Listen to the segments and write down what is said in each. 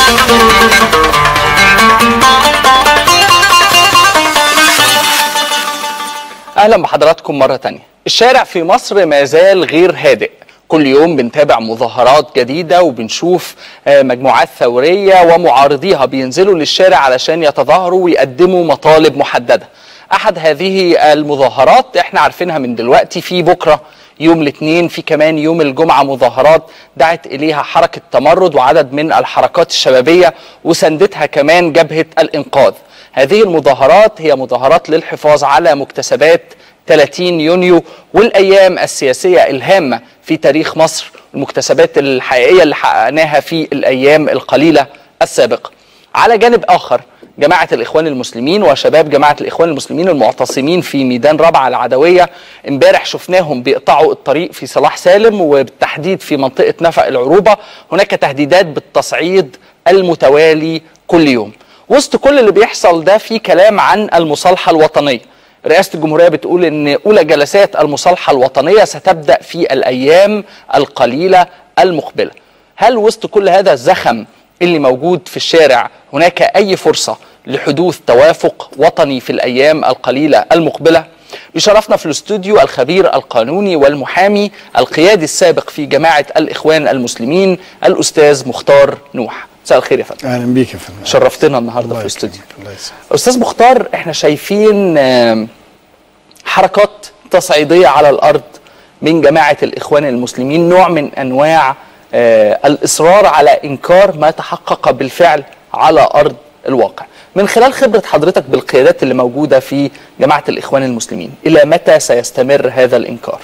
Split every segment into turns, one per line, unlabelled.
اهلا بحضراتكم مره تانية الشارع في مصر ما زال غير هادئ كل يوم بنتابع مظاهرات جديدة وبنشوف آه، مجموعات ثورية ومعارضيها بينزلوا للشارع علشان يتظاهروا ويقدموا مطالب محددة أحد هذه المظاهرات احنا عارفينها من دلوقتي في بكرة يوم الاثنين في كمان يوم الجمعة مظاهرات دعت إليها حركة تمرد وعدد من الحركات الشبابية وسندتها كمان جبهة الإنقاذ هذه المظاهرات هي مظاهرات للحفاظ على مكتسبات 30 يونيو والايام السياسيه الهامه في تاريخ مصر المكتسبات الحقيقيه اللي حققناها في الايام القليله السابقه. على جانب اخر جماعه الاخوان المسلمين وشباب جماعه الاخوان المسلمين المعتصمين في ميدان رابعه العدويه امبارح شفناهم بيقطعوا الطريق في صلاح سالم وبالتحديد في منطقه نفق العروبه هناك تهديدات بالتصعيد المتوالي كل يوم. وسط كل اللي بيحصل ده في كلام عن المصالحه الوطنيه. رئاسة الجمهورية بتقول إن أولى جلسات المصالحة الوطنية ستبدأ في الأيام القليلة المقبلة. هل وسط كل هذا الزخم اللي موجود في الشارع هناك أي فرصة لحدوث توافق وطني في الأيام القليلة المقبلة؟ بشرفنا في الاستوديو الخبير القانوني والمحامي القيادي السابق في جماعة الإخوان المسلمين الأستاذ مختار نوح. مساء الخير يا فندم.
اهلا بيك يا فندم
شرفتنا النهارده
الله
في
يكرمك.
الاستوديو.
الله يسلمك
استاذ مختار احنا شايفين آم، حركات تصعيديه على الارض من جماعه الاخوان المسلمين نوع من انواع آه، الاصرار على انكار ما تحقق بالفعل على ارض الواقع من خلال خبره حضرتك بالقيادات اللي موجوده في جماعه الاخوان المسلمين الى متى سيستمر هذا الانكار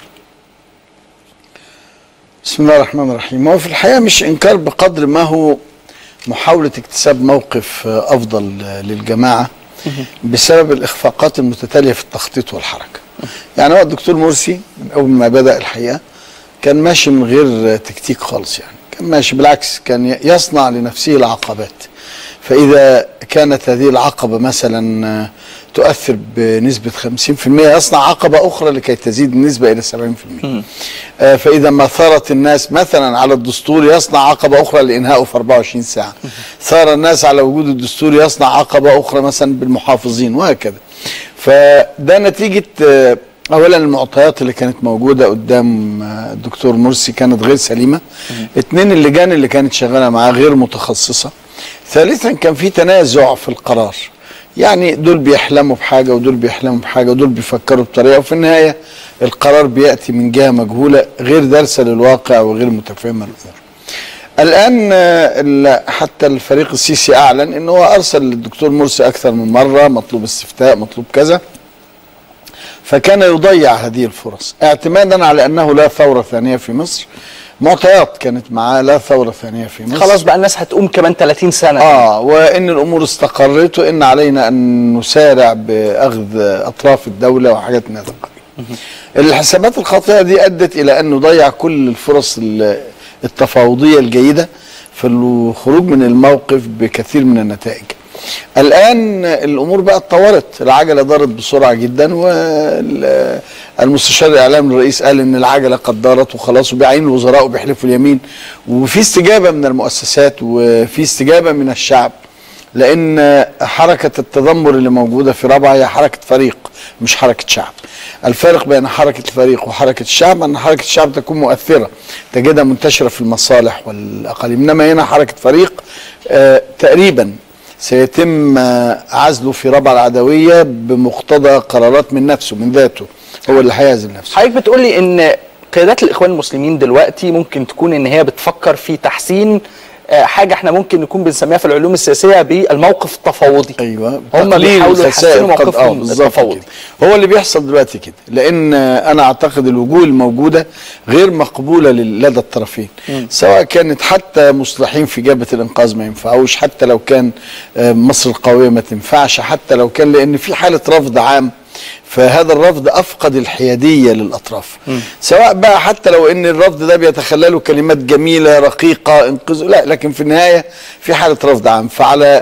بسم الله الرحمن الرحيم هو في الحقيقه مش انكار بقدر ما هو محاوله اكتساب موقف آه، افضل آه، للجماعه بسبب الاخفاقات المتتاليه في التخطيط والحركه يعني هو الدكتور مرسي من اول ما بدا الحقيقه كان ماشي من غير آه، تكتيك خالص يعني كان ماشي بالعكس كان ي- يصنع لنفسه العقبات فإذا كانت هذه العقبة مثلا آه، تؤثر بنسبة 50% يصنع عقبة أخرى لكي تزيد النسبة إلى 70% آه، فإذا ما ثارت الناس مثلا على الدستور يصنع عقبة أخرى لإنهائه في 24 ساعة ثار الناس على وجود الدستور يصنع عقبة أخرى مثلا بالمحافظين وهكذا فده نتيجة آه، اولا المعطيات اللي كانت موجوده قدام آه، الدكتور مرسي كانت غير سليمه اتنين اللجان اللي كانت شغاله معاه غير متخصصه ثالثا كان في تنازع في القرار يعني دول بيحلموا بحاجه ودول بيحلموا بحاجه ودول بيفكروا بطريقه وفي النهايه القرار بياتي من جهه مجهوله غير دارسه للواقع وغير متفهمه للامور الان آه، ال- حتى الفريق السيسي اعلن ان هو ارسل للدكتور مرسي اكثر من مره مطلوب استفتاء مطلوب كذا فكان يضيع هذه الفرص اعتمادا على انه لا ثوره ثانيه في مصر معطيات كانت معاه لا ثوره ثانيه في مصر
خلاص بقى الناس هتقوم كمان 30 سنه
اه وان الامور استقرت وان علينا ان نسارع باخذ اطراف الدوله وحاجات من هذا القبيل. الحسابات الخاطئه دي ادت الى ان نضيع كل الفرص ال- التفاوضيه الجيده في الخروج من الموقف بكثير من النتائج. الان الامور بقى اتطورت العجله دارت بسرعه جدا والمستشار الاعلامي الرئيس قال ان العجله قد دارت وخلاص وبيعين الوزراء وبيحلفوا اليمين وفي استجابه من المؤسسات وفي استجابه من الشعب لان حركه التذمر اللي موجوده في رابعه هي حركه فريق مش حركه شعب الفارق بين حركه الفريق وحركه الشعب ان حركه الشعب تكون مؤثره تجدها منتشره في المصالح والاقاليم انما هنا حركه فريق آه تقريبا سيتم آه، عزله في رابعه العدويه بمقتضى قرارات من نفسه من ذاته هو اللي هيعزل نفسه
حضرتك بتقول لي ان قيادات الاخوان المسلمين دلوقتي ممكن تكون ان هي بتفكر في تحسين آه، حاجه احنا ممكن نكون بنسميها في العلوم السياسيه بالموقف التفاوضي
ايوه
هم
تقليل
بيحاولوا
الخسائر
يحسنوا
قد- آه،
موقفهم
بالظبط
التفاوضي
كده. هو اللي بيحصل دلوقتي كده لان آه، انا اعتقد الوجوه الموجوده غير مقبوله لل- لدى الطرفين سواء كانت حتى مصلحين في جبهه الانقاذ ما ينفعوش حتى لو كان آه، مصر القويه ما تنفعش حتى لو كان لان في حاله رفض عام فهذا الرفض افقد الحياديه للاطراف سواء بقى حتى لو ان الرفض ده بيتخلله كلمات جميله رقيقه انقذوا لا لكن في النهايه في حاله رفض عام فعلى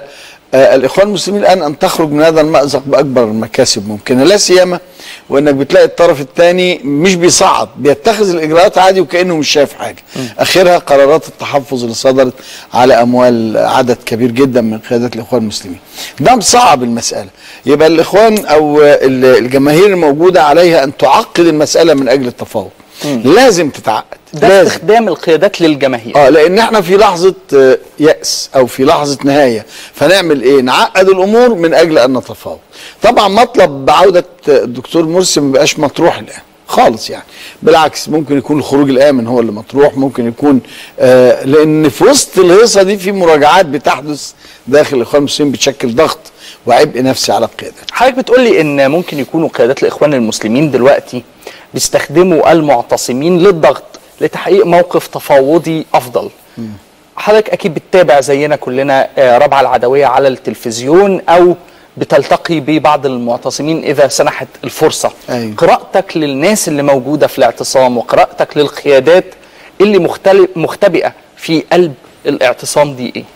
آه الاخوان المسلمين الان ان تخرج من هذا المازق باكبر المكاسب ممكنه لا سيما وانك بتلاقي الطرف الثاني مش بيصعد بيتخذ الاجراءات عادي وكانه مش شايف حاجه اخرها قرارات التحفظ اللي صدرت على اموال عدد كبير جدا من قيادات الاخوان المسلمين ده مصعب المساله يبقى الاخوان او ال- الجماهير الموجوده عليها ان تعقد المساله من اجل التفاوض لازم تتعقد
ده
لازم
استخدام القيادات للجماهير
اه لان احنا في لحظه آه، ياس او في لحظه نهايه فنعمل ايه نعقد الامور من اجل ان نتفاوض طبعا مطلب بعوده آه، الدكتور مرسي ما بقاش مطروح الان خالص يعني بالعكس ممكن يكون الخروج الامن هو اللي مطروح ممكن يكون آه لان في وسط الهيصه دي في مراجعات بتحدث داخل الاخوان المسلمين بتشكل ضغط وعبء نفسي على القيادات
حضرتك بتقول لي ان ممكن يكونوا قيادات الاخوان المسلمين دلوقتي بيستخدموا المعتصمين للضغط لتحقيق موقف تفاوضي افضل حضرتك اكيد بتتابع زينا كلنا آه، رابعه العدويه على التلفزيون او بتلتقي ببعض المعتصمين اذا سنحت الفرصه
أيوة.
قراءتك للناس اللي موجوده في الاعتصام وقراءتك للقيادات اللي مختلف مختبئه في قلب الاعتصام دي ايه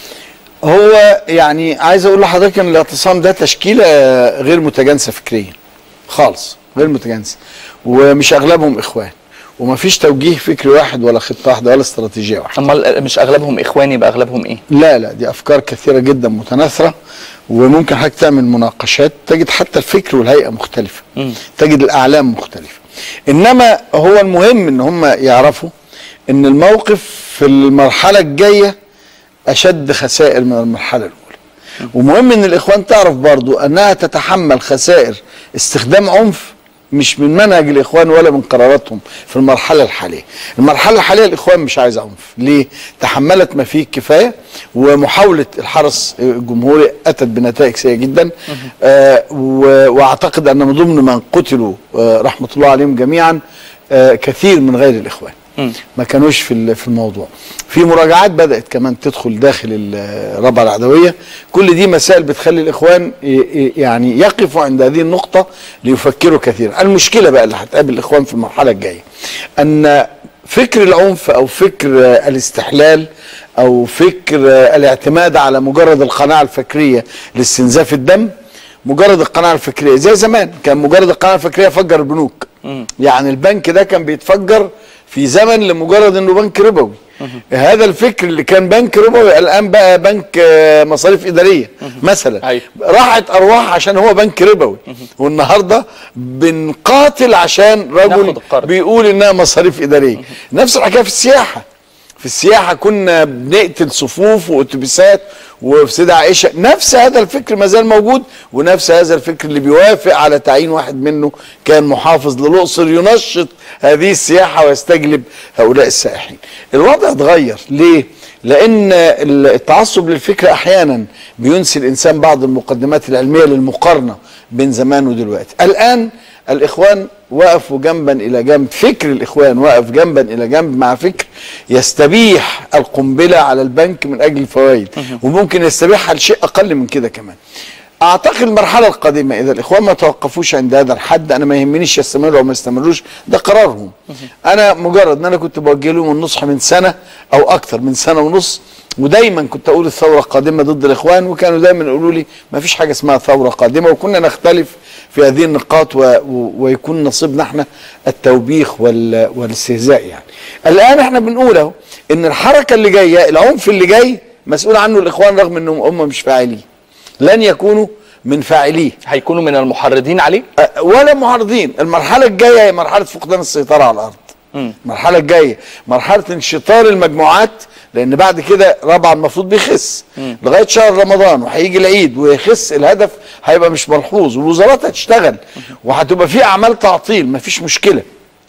هو يعني عايز اقول لحضرتك ان الاعتصام ده تشكيله غير متجانسه فكريا خالص غير متجانسه ومش اغلبهم اخوان ومفيش توجيه فكري واحد ولا خطه واحده ولا استراتيجيه واحده
امال مش اغلبهم اخواني يبقى اغلبهم ايه
لا لا دي افكار كثيره جدا متناثره وممكن حضرتك تعمل مناقشات تجد حتى الفكر والهيئه مختلفه
مم.
تجد الاعلام مختلفه انما هو المهم ان هم يعرفوا ان الموقف في المرحله الجايه اشد خسائر من المرحله الاولى ومهم ان الاخوان تعرف برضو انها تتحمل خسائر استخدام عنف مش من منهج الاخوان ولا من قراراتهم في المرحله الحاليه المرحله الحاليه الاخوان مش عايز عنف ليه تحملت ما فيه الكفايه ومحاوله الحرس الجمهوري اتت بنتائج سيئه جدا آه و- واعتقد ان من ضمن من قتلوا آه رحمه الله عليهم جميعا آه كثير من غير الاخوان
مم.
ما كانوش في ال- في الموضوع في مراجعات بدات كمان تدخل داخل ال- الرابعه العدويه كل دي مسائل بتخلي الاخوان ي- ي- يعني يقفوا عند هذه النقطه ليفكروا كثيرا المشكله بقى اللي هتقابل الاخوان في المرحله الجايه ان فكر العنف او فكر آه، الاستحلال او فكر آه، الاعتماد على مجرد القناعه الفكريه لاستنزاف الدم مجرد القناعه الفكريه زي زمان كان مجرد القناعه الفكريه فجر البنوك يعني البنك ده كان بيتفجر في زمن لمجرد انه بنك ربوي هذا الفكر اللي كان بنك ربوي الان بقى بنك آه، مصاريف اداريه مثلا
أيوة.
راحت ارواح عشان هو بنك ربوي والنهارده بنقاتل عشان رجل
ناخد القرض.
بيقول انها مصاريف اداريه نفس الحكايه في السياحه في السياحه كنا بنقتل صفوف واتوبيسات وفي سيدة عائشه نفس هذا الفكر ما زال موجود ونفس هذا الفكر اللي بيوافق على تعيين واحد منه كان محافظ للاقصر ينشط هذه السياحه ويستجلب هؤلاء السائحين. الوضع اتغير ليه؟ لان التعصب للفكر احيانا بينسي الانسان بعض المقدمات العلميه للمقارنه بين زمان ودلوقتي. الان الاخوان وقفوا جنبا الى جنب فكر الاخوان وقف جنبا الى جنب مع فكر يستبيح القنبله على البنك من اجل الفوائد وممكن يستبيحها لشيء اقل من كده كمان اعتقد المرحله القادمه اذا الاخوان ما توقفوش عند هذا الحد انا ما يهمنيش يستمروا او ما يستمروش ده قرارهم انا مجرد ان انا كنت بوجه لهم النصح من سنه او اكثر من سنه ونص ودايما كنت اقول الثوره قادمه ضد الاخوان وكانوا دايما يقولوا لي ما فيش حاجه اسمها ثوره قادمه وكنا نختلف في هذه النقاط و... و... ويكون نصيبنا احنا التوبيخ وال... والاستهزاء يعني الان احنا بنقول اهو ان الحركه اللي جايه العنف اللي جاي مسؤول عنه الاخوان رغم انهم هم مش فاعلين لن يكونوا من فاعليه
هيكونوا من المحرضين عليه
أه، ولا معارضين المرحله الجايه هي مرحله فقدان السيطره على الارض
مم.
المرحله الجايه مرحله انشطار المجموعات لان بعد كده رابعه المفروض بيخس لغايه شهر رمضان وهيجي العيد ويخس الهدف هيبقى مش ملحوظ والوزارات هتشتغل وهتبقى في اعمال تعطيل مفيش مشكله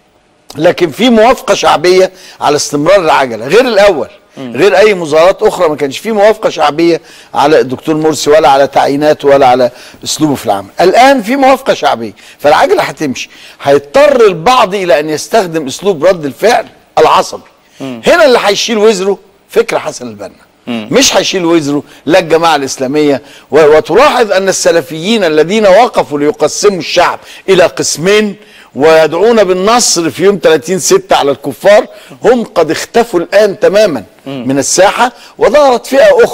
لكن في موافقه شعبيه على استمرار العجله غير الاول غير اي مظاهرات اخرى ما كانش في موافقه شعبيه على الدكتور مرسي ولا على تعييناته ولا على اسلوبه في العمل الان في موافقه شعبيه فالعجله هتمشي هيضطر البعض الى ان يستخدم اسلوب رد الفعل العصبي هنا اللي هيشيل وزره فكر حسن البنا مش هيشيل وزره لا الجماعه الاسلاميه و- وتلاحظ ان السلفيين الذين وقفوا ليقسموا الشعب الى قسمين ويدعون بالنصر في يوم 30 6 على الكفار هم قد اختفوا الان تماما من الساحه وظهرت فئه اخرى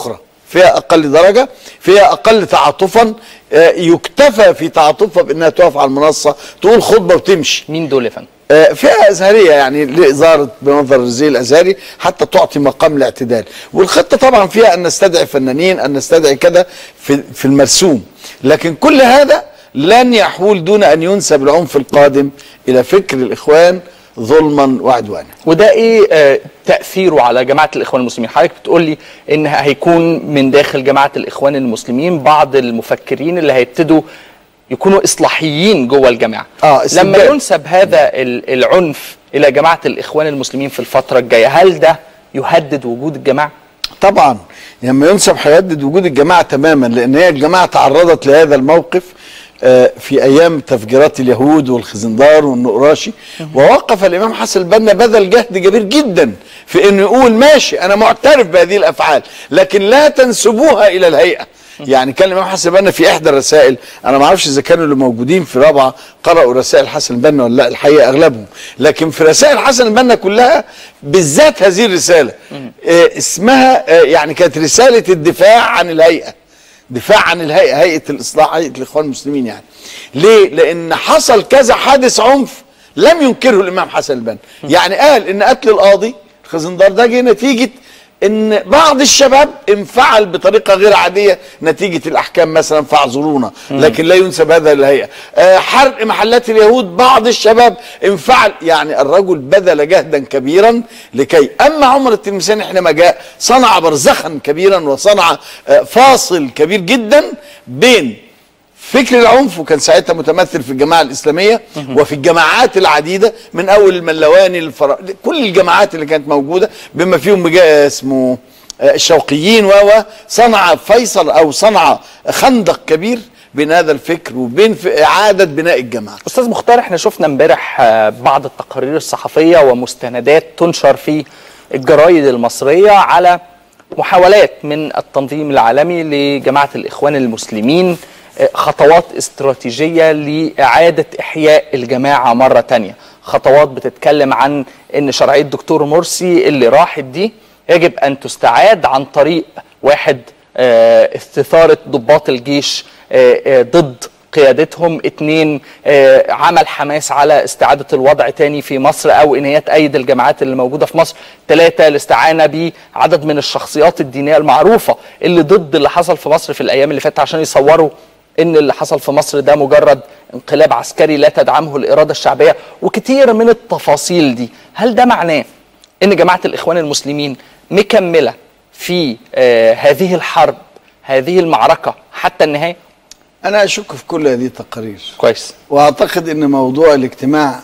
فيها اقل درجه فيها اقل تعاطفا آه، يكتفى في تعاطفها بانها تقف على المنصه تقول خطبه وتمشي
مين دول يا فندم؟
آه، فئه ازهريه يعني لإظهار بمنظر الزي الازهري حتى تعطي مقام الاعتدال والخطه طبعا فيها ان نستدعي فنانين ان نستدعي كذا في في المرسوم لكن كل هذا لن يحول دون ان ينسب العنف القادم الى فكر الاخوان ظلما وعدوانا
وده ايه آه تاثيره على جماعه الاخوان المسلمين حضرتك بتقول لي ان هيكون من داخل جماعه الاخوان المسلمين بعض المفكرين اللي هيبتدوا يكونوا اصلاحيين جوه الجماعه
آه،
لما
استبدال.
ينسب هذا ال- العنف الى جماعه الاخوان المسلمين في الفتره الجايه هل ده يهدد وجود الجماعه
طبعا لما ينسب هيهدد وجود الجماعه تماما لان هي الجماعه تعرضت لهذا الموقف آه، في ايام تفجيرات اليهود والخزندار والنقراشي ووقف الامام حسن البنا بذل جهد كبير جدا في انه يقول ماشي انا معترف بهذه الافعال لكن لا تنسبوها الى الهيئه يعني كان الامام حسن البنا في احدى الرسائل انا ما اعرفش اذا كانوا اللي موجودين في رابعه قرأوا رسائل حسن البنا ولا لا الحقيقه اغلبهم لكن في رسائل حسن البنا كلها بالذات هذه الرساله آه اسمها آه يعني كانت رساله الدفاع عن الهيئه دفاع عن الهيئه هيئه الاصلاح هيئه الاخوان المسلمين يعني ليه لان حصل كذا حادث عنف لم ينكره الامام حسن البنا يعني قال ان قتل القاضي الخزندار ده جه نتيجه ان بعض الشباب انفعل بطريقه غير عاديه نتيجه الاحكام مثلا فاعذرونا لكن لا ينسب هذا للهيئه آه حرق محلات اليهود بعض الشباب انفعل يعني الرجل بذل جهدا كبيرا لكي اما عمر التلمساني حينما جاء صنع برزخا كبيرا وصنع آه فاصل كبير جدا بين فكر العنف وكان ساعتها متمثل في الجماعه الاسلاميه وفي الجماعات العديده من اول الملواني الفر... كل الجماعات اللي كانت موجوده بما فيهم مجا... اسمه آه، الشوقيين و و صنع فيصل او صنع خندق كبير بين هذا الفكر وبين في اعاده بناء الجماعه
استاذ مختار احنا شفنا امبارح آه، بعض التقارير الصحفيه ومستندات تنشر في الجرايد المصريه على محاولات من التنظيم العالمي لجماعه الاخوان المسلمين آه، خطوات استراتيجيه لاعاده احياء الجماعه مره تانية خطوات بتتكلم عن ان شرعيه دكتور مرسي اللي راحت دي يجب ان تستعاد عن طريق واحد آه، استثاره ضباط الجيش آه، آه، ضد قيادتهم اتنين آه، عمل حماس على استعادة الوضع تاني في مصر او ان هي تأيد الجماعات اللي موجودة في مصر تلاتة الاستعانة بعدد من الشخصيات الدينية المعروفة اللي ضد اللي حصل في مصر في الايام اللي فاتت عشان يصوروا ان اللي حصل في مصر ده مجرد انقلاب عسكري لا تدعمه الارادة الشعبية وكتير من التفاصيل دي هل ده معناه ان جماعة الاخوان المسلمين مكملة في آه هذه الحرب هذه المعركة حتى النهاية
انا اشك في كل هذه التقارير
كويس
واعتقد ان موضوع الاجتماع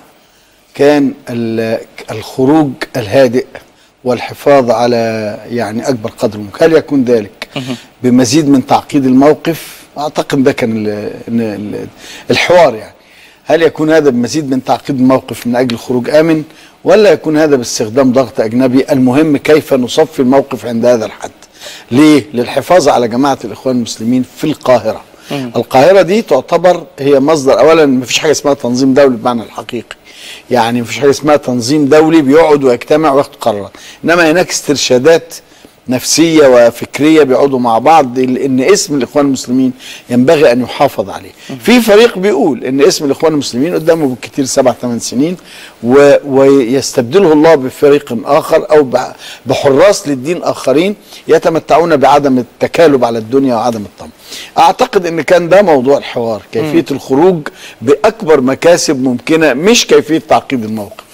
كان ال- الخروج الهادئ والحفاظ على يعني اكبر قدر ممكن هل يكون ذلك بمزيد من تعقيد الموقف اعتقد ده كان ال- ال- ال- الحوار يعني هل يكون هذا بمزيد من تعقيد الموقف من اجل خروج امن ولا يكون هذا باستخدام ضغط اجنبي المهم كيف نصفي الموقف عند هذا الحد ليه للحفاظ على جماعه الاخوان المسلمين في القاهره القاهره دي تعتبر هي مصدر اولا ما فيش حاجه اسمها تنظيم دولي بمعنى الحقيقي يعني ما فيش حاجه اسمها تنظيم دولي بيقعد ويجتمع وياخد قرارات انما هناك استرشادات نفسيه وفكريه بيقعدوا مع بعض ان اسم الاخوان المسلمين ينبغي ان يحافظ عليه. في فريق بيقول ان اسم الاخوان المسلمين قدامه بالكثير سبع ثمان سنين و ويستبدله الله بفريق اخر او ب- بحراس للدين اخرين يتمتعون بعدم التكالب على الدنيا وعدم الطمع. اعتقد ان كان ده موضوع الحوار، كيفيه الخروج باكبر مكاسب ممكنه مش كيفيه تعقيد الموقف.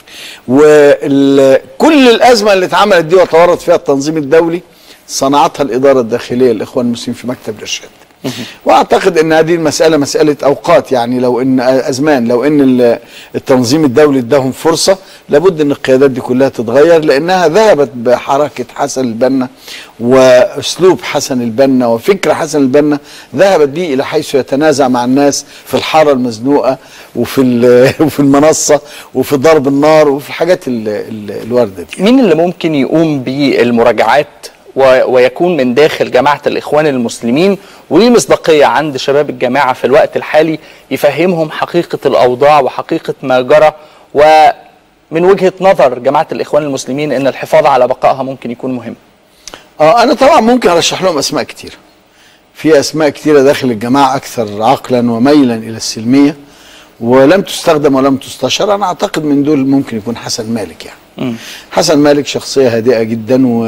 وكل الازمه اللي اتعملت دي وتورط فيها التنظيم الدولي صنعتها الاداره الداخليه للاخوان المسلمين في مكتب الارشاد. واعتقد ان هذه المساله مساله اوقات يعني لو ان ازمان لو ان ال- التنظيم الدولي اداهم فرصه لابد ان القيادات دي كلها تتغير لانها ذهبت بحركه حسن البنا واسلوب حسن البنا وفكر حسن البنا ذهبت به الى حيث يتنازع مع الناس في الحاره المزنوقه وفي ال- وفي المنصه وفي ضرب النار وفي الحاجات ال- ال- الوارده دي
مين اللي ممكن يقوم بالمراجعات و- ويكون من داخل جماعة الإخوان المسلمين وليه مصداقية عند شباب الجماعة في الوقت الحالي يفهمهم حقيقة الأوضاع وحقيقة ما جرى ومن وجهة نظر جماعة الإخوان المسلمين أن الحفاظ على بقائها ممكن يكون مهم
اه انا طبعا ممكن ارشح لهم اسماء كتيره في اسماء كتيره داخل الجماعه اكثر عقلا وميلا الى السلميه ولم تستخدم ولم تستشر انا اعتقد من دول ممكن يكون حسن مالك يعني حسن مالك شخصيه هادئه جدا و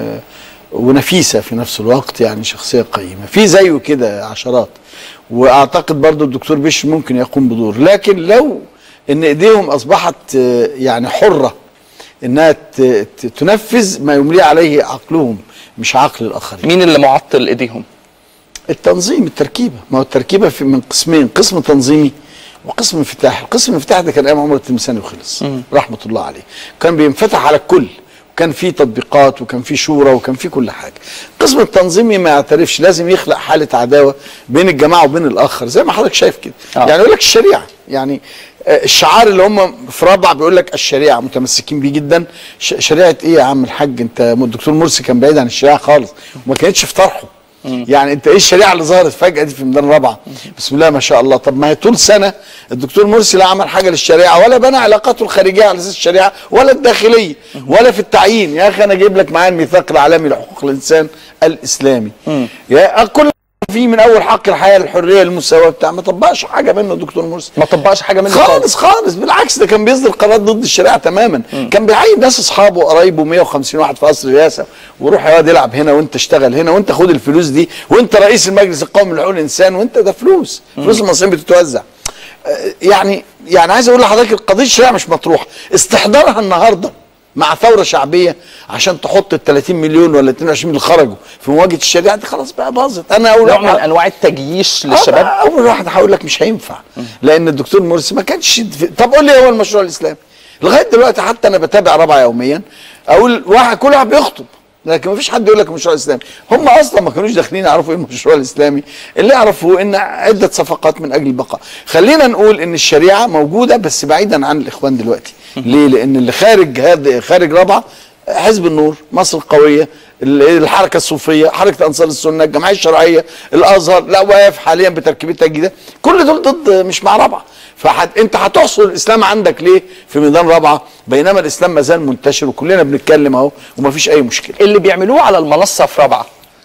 ونفيسه في نفس الوقت يعني شخصيه قيمه في زيه كده عشرات واعتقد برضو الدكتور بش ممكن يقوم بدور لكن لو ان ايديهم اصبحت آه، يعني حره انها ت- ت- تنفذ ما يملي عليه عقلهم مش عقل الاخرين
مين اللي معطل ايديهم
التنظيم التركيبه ما هو التركيبه في من قسمين قسم تنظيمي وقسم انفتاح القسم الانفتاح ده كان ايام عمر التلمساني وخلص رحمه الله عليه كان بينفتح على الكل وكان في تطبيقات وكان في شورى وكان في كل حاجه القسم التنظيمي ما يعترفش لازم يخلق حاله عداوه بين الجماعه وبين الاخر زي ما حضرتك شايف كده
آه.
يعني يقول لك الشريعه يعني آه، الشعار اللي هم في رابعه بيقول لك الشريعه متمسكين بيه جدا ش- شريعه ايه يا عم الحاج انت الدكتور مرسي كان بعيد عن الشريعه خالص وما كانتش في طرحه يعني انت ايه الشريعه اللي ظهرت فجاه دي في ميدان رابعه بسم الله ما شاء الله طب ما هي طول سنه الدكتور مرسي لا عمل حاجه للشريعه ولا بنى علاقاته الخارجيه على اساس الشريعه ولا الداخليه ولا في التعيين يا اخي انا اجيب لك معايا الميثاق العالمي لحقوق الانسان الاسلامي يا كل في من اول حق الحياه الحريه المساواه بتاع ما طبقش حاجه منه الدكتور مرسي
ما طبقش حاجه منه
خالص خالص بالعكس ده كان بيصدر قرارات ضد الشريعه تماما كان بيعين ناس اصحابه وقرايبه 150 واحد في قصر الرئاسه وروح يا واد العب هنا وانت اشتغل هنا وانت خد الفلوس دي وانت رئيس المجلس القومي لحقوق الانسان وانت ده فلوس فلوس المصريين بتتوزع آه، يعني يعني عايز اقول لحضرتك قضيه الشريعه مش مطروحه استحضارها النهارده مع ثوره شعبيه عشان تحط ال 30 مليون ولا 22 اللي خرجوا في مواجهه الشريعه دي خلاص بقى باظت انا اقول
نوع من انواع التجييش للشباب
آه، اول واحد هقول لك مش هينفع لان الدكتور مرسي ما كانش في- طب قول لي إيه هو المشروع الاسلامي لغايه دلوقتي حتى انا بتابع رابعه يوميا اقول واحد كل واحد بيخطب لكن ما فيش حد يقول لك المشروع الاسلامي هم اصلا ما كانوش داخلين يعرفوا ايه المشروع الاسلامي اللي يعرفوا ان عده صفقات من اجل البقاء خلينا نقول ان الشريعه موجوده بس بعيدا عن الاخوان دلوقتي ليه لان اللي خارج هذا خارج رابعه حزب النور مصر القويه ال- الحركه الصوفيه حركه انصار السنه الجمعيه الشرعيه الازهر لا واقف حاليا بتركيبتها الجديده كل دول ضد مش مع رابعه فحت انت هتحصر الاسلام عندك ليه في ميدان رابعه بينما الاسلام ما زال منتشر وكلنا بنتكلم اهو ومفيش اي مشكله
اللي بيعملوه على المنصه في رابعه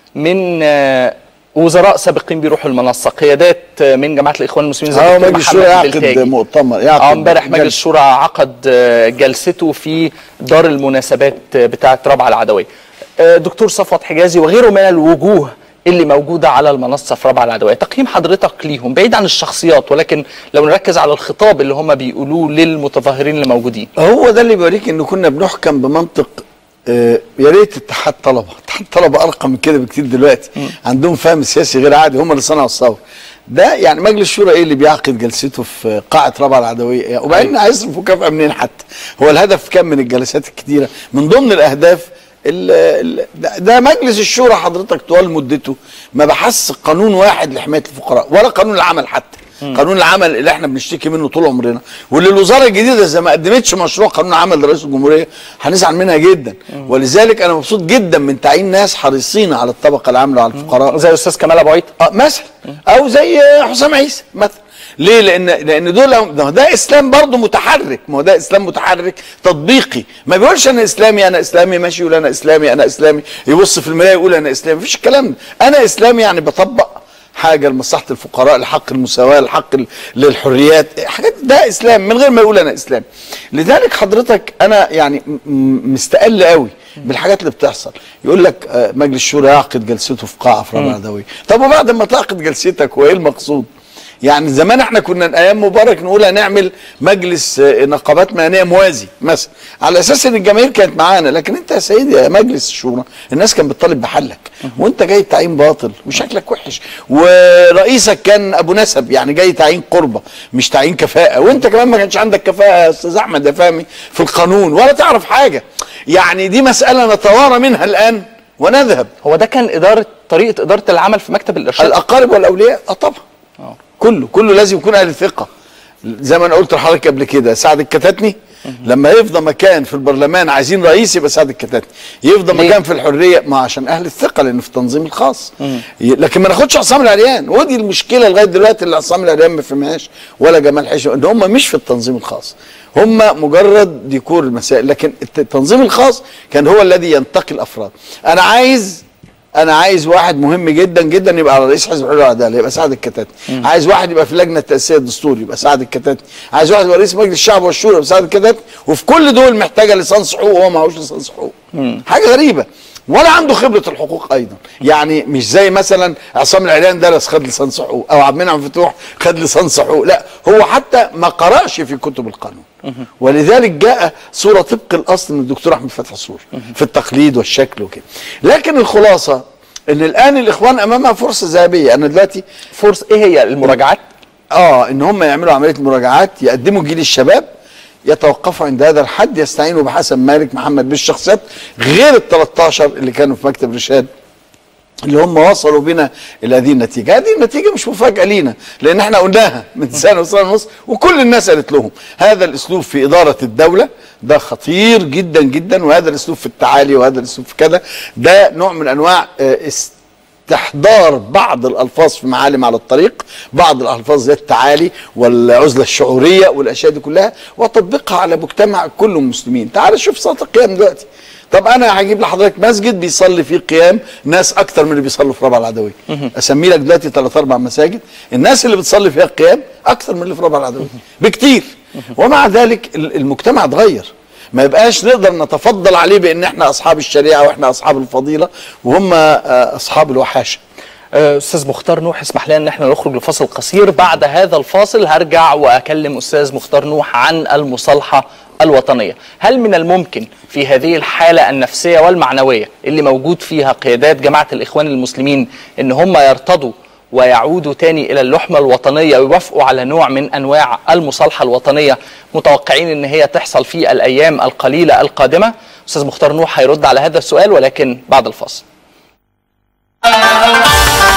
من آه، وزراء سابقين بيروحوا المنصه قيادات آه، من جماعه الاخوان المسلمين زي
اه
الدكتور
مجلس
محمد
الشورى يعقد
البلتاجي.
مؤتمر
اه
يعقد
امبارح مجلس
جلسة.
الشورى عقد آه، جلسته في دار المناسبات آه، بتاعه رابعه العدويه. آه، دكتور صفوت حجازي وغيره من الوجوه اللي موجوده على المنصه في رابعه العدويه، تقييم حضرتك ليهم بعيد عن الشخصيات ولكن لو نركز على الخطاب اللي هم بيقولوه للمتظاهرين اللي موجودين.
هو ده اللي بيوريك ان كنا بنحكم بمنطق آه، يا ريت اتحاد طلبه اتحاد طلبه ارقى من كده بكتير دلوقتي عندهم فهم سياسي غير عادي هم اللي صنعوا الثوره ده يعني مجلس الشورى ايه اللي بيعقد جلسته في قاعه رابعه العدويه يعني وبعدين هيصرف مكافاه منين حتى هو الهدف كم من الجلسات الكتيره من ضمن الاهداف ال ال ده- ده مجلس الشورى حضرتك طوال مدته ما بحث قانون واحد لحمايه الفقراء ولا قانون العمل حتى قانون العمل اللي احنا بنشتكي منه طول عمرنا واللي الوزاره الجديده اذا ما قدمتش مشروع قانون عمل لرئيس الجمهوريه هنزعل منها جدا ولذلك انا مبسوط جدا من تعيين ناس حريصين على الطبقه العامله وعلى الفقراء
زي الاستاذ كمال ابو عيط
اه مثلا او زي حسام عيسى مثلا ليه لان لان دول ده, ده اسلام برضه متحرك ما هو ده اسلام متحرك تطبيقي ما بيقولش انا اسلامي انا اسلامي ماشي يقول انا اسلامي انا اسلامي يبص في المرايه يقول انا اسلامي مفيش الكلام ده انا اسلامي يعني بطبق حاجه لمصلحه الفقراء لحق المساواه لحق ال- للحريات حاجات ده اسلام من غير ما يقول انا اسلام لذلك حضرتك انا يعني م- م- مستقل قوي بالحاجات اللي بتحصل يقول لك آه، مجلس الشورى يعقد جلسته في قاعه في رابعه عدويه طب وبعد ما تعقد جلستك هو ايه المقصود يعني زمان احنا كنا ايام مبارك نقول هنعمل مجلس آه، نقابات مهنيه موازي مثلا على اساس ان الجماهير كانت معانا لكن انت يا سيدي يا مجلس الشورى الناس كانت بتطالب بحلك وانت جاي تعيين باطل وشكلك وحش ورئيسك كان ابو نسب يعني جاي تعيين قربه مش تعيين كفاءه وانت كمان ما كانش عندك كفاءه يا استاذ احمد يا فهمي في القانون ولا تعرف حاجه يعني دي مساله نتوارى منها الان ونذهب
هو ده كان اداره طريقه اداره العمل في مكتب الارشاد
الاقارب والاولياء اه طبعا
آه.
كله كله لازم يكون اهل ثقه زي ما انا قلت لحضرتك قبل كده سعد الكتاتني لما يفضى مكان في البرلمان عايزين رئيس يبقى سعد الكتاتني يفضى
ليه؟
مكان في الحريه ما عشان اهل الثقه لانه في التنظيم الخاص ي- لكن ما ناخدش عصام العريان ودي المشكله لغايه دلوقتي اللي عصام العريان ما فهمهاش ولا جمال حشو ان هم مش في التنظيم الخاص هم مجرد ديكور المسائل لكن الت- التنظيم الخاص كان هو الذي ينتقي الافراد انا عايز انا عايز واحد مهم جدا جدا يبقى على رئيس حزب الحريه والعداله يبقى سعد الكتاتني عايز واحد يبقى في اللجنه التاسيسيه الدستوري يبقى سعد الكتاتني عايز واحد يبقى رئيس مجلس الشعب والشورى يبقى سعد الكتاتني وفي كل دول محتاجه لسانس حقوق وهو معهوش لسانس حقوق حاجه غريبه ولا عنده خبره الحقوق ايضا يعني مش زي مثلا عصام العريان درس خد لسانس حقوق او عبد المنعم فتوح خد لسانس حقوق لا هو حتى ما قراش في كتب القانون ولذلك جاء صوره طبق الاصل من الدكتور احمد فتحي الصور في التقليد والشكل وكده لكن الخلاصه ان الان الاخوان امامها فرصه ذهبيه انا دلوقتي
فرصه ايه هي المراجعات
اه ان هم يعملوا عمليه مراجعات يقدموا جيل الشباب يتوقفوا عند هذا الحد يستعينوا بحسن مالك محمد بالشخصيات غير ال 13 اللي كانوا في مكتب رشاد اللي هم وصلوا بنا الى هذه النتيجه، هذه النتيجه مش مفاجاه لينا لان احنا قلناها من سنه وسنه ونص وكل الناس قالت لهم هذا الاسلوب في اداره الدوله ده خطير جدا جدا وهذا الاسلوب في التعالي وهذا الاسلوب في كذا ده نوع من انواع آه، استحضار بعض الالفاظ في معالم على الطريق بعض الالفاظ زي التعالي والعزله الشعوريه والاشياء دي كلها وتطبيقها على مجتمع كله مسلمين تعال شوف صلاه القيام دلوقتي طب انا هجيب لحضرتك مسجد بيصلي فيه قيام ناس اكتر من اللي بيصلوا في ربع العدويه اسمي لك دلوقتي ثلاث اربع مساجد الناس اللي بتصلي فيها القيام اكتر من اللي في ربع العدويه بكتير ومع ذلك ال- المجتمع اتغير ما يبقاش نقدر نتفضل عليه بان احنا اصحاب الشريعه واحنا اصحاب الفضيله وهم آه، اصحاب الوحاشه
آه، استاذ مختار نوح اسمح لنا ان احنا نخرج لفاصل قصير بعد هذا الفاصل هرجع واكلم استاذ مختار نوح عن المصالحه الوطنيه هل من الممكن في هذه الحاله النفسيه والمعنويه اللي موجود فيها قيادات جماعه الاخوان المسلمين ان هم يرتضوا ويعودوا تاني الى اللحمه الوطنيه ويوافقوا على نوع من انواع المصالحه الوطنيه متوقعين ان هي تحصل في الايام القليله القادمه استاذ مختار نوح هيرد على هذا السؤال ولكن بعد الفاصل